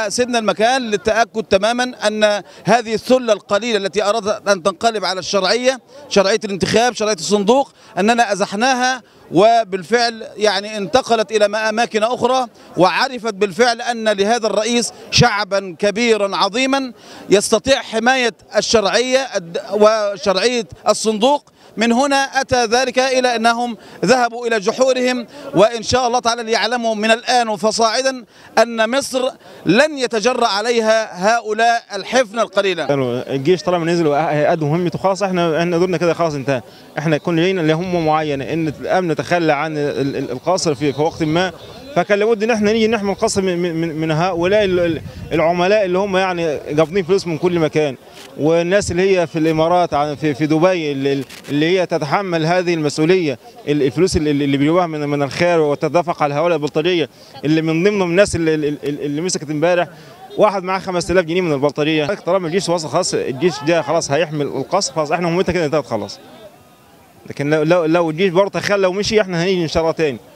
وسيبنا المكان للتاكد تماما ان هذه الثله القليله التي ارادت ان تنقلب على الشرعيه شرعيه الانتخاب شرعيه الصندوق اننا ازحناها وبالفعل يعني انتقلت الى اماكن اخرى وعرفت بالفعل ان لهذا الرئيس شعبا كبيرا عظيما يستطيع حمايه الشرعيه وشرعيه الصندوق من هنا اتى ذلك الى انهم ذهبوا الى جحورهم وان شاء الله تعالى ليعلموا من الان فصاعدا ان مصر لن يتجرأ عليها هؤلاء الحفنه القليله. الجيش طالما نزل وادوا مهمته خلاص احنا احنا دورنا كده خلاص انتهى احنا كنا لينا لهمه معينه ان الامن نتخلى عن القصر في وقت ما فكان لابد ان احنا نيجي نحمي القصر من, من, من هؤلاء العملاء اللي هم يعني قابضين فلوس من كل مكان والناس اللي هي في الامارات في في دبي اللي هي تتحمل هذه المسؤوليه الفلوس اللي بيجوها من من الخير وتتدفق على هؤلاء البلطجيه اللي من ضمنهم الناس اللي, اللي مسكت امبارح واحد معاه 5000 جنيه من البلطجيه طالما الجيش وصل خلاص الجيش ده خلاص هيحمل القصر خلاص احنا مهمتنا كده انتهت خلاص لكن لو لو الجيش برضه تخلى ومشي احنا هنيجي ان شاء الله تاني